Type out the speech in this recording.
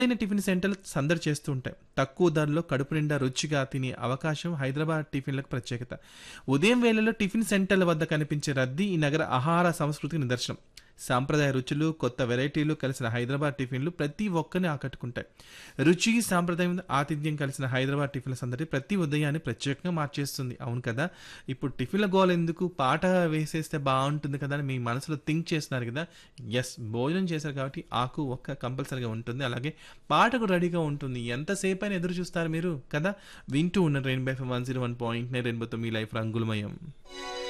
అయిన టిఫిన్ సెంటర్లు సందడి చేస్తూ ఉంటాయి తక్కువ ధరలో కడుపు నిండా రుచిగా తినే అవకాశం హైదరాబాద్ టిఫిన్లకు ప్రత్యేకత ఉదయం వేళలో టిఫిన్ సెంటర్ల వద్ద కనిపించే రద్దీ ఈ నగర ఆహార సంస్కృతికి నిదర్శనం సాంప్రదాయ రుచులు కొత్త వెరైటీలు కలిసిన హైదరాబాద్ టిఫిన్లు ప్రతి ఒక్కరిని ఆకట్టుకుంటాయి రుచి సాంప్రదాయం ఆతిథ్యం కలిసిన హైదరాబాద్ టిఫిన్ల సందడి ప్రతి ఉదయాన్ని ప్రత్యేకంగా మార్చేస్తుంది అవును కదా ఇప్పుడు టిఫిన్ల గోల్ ఎందుకు పాట వేసేస్తే బాగుంటుంది కదా అని మీ మనసులో థింక్ చేస్తున్నారు కదా ఎస్ భోజనం చేశారు కాబట్టి ఆకు ఒక్క కంపల్సరీగా ఉంటుంది అలాగే పాటకు రెడీగా ఉంటుంది ఎంతసేపు అయినా ఎదురు చూస్తారు మీరు కదా వింటూ ఉన్న rainbow FM one zero one point రెయిన్బోతో మీ లైఫ్ రంగులమయం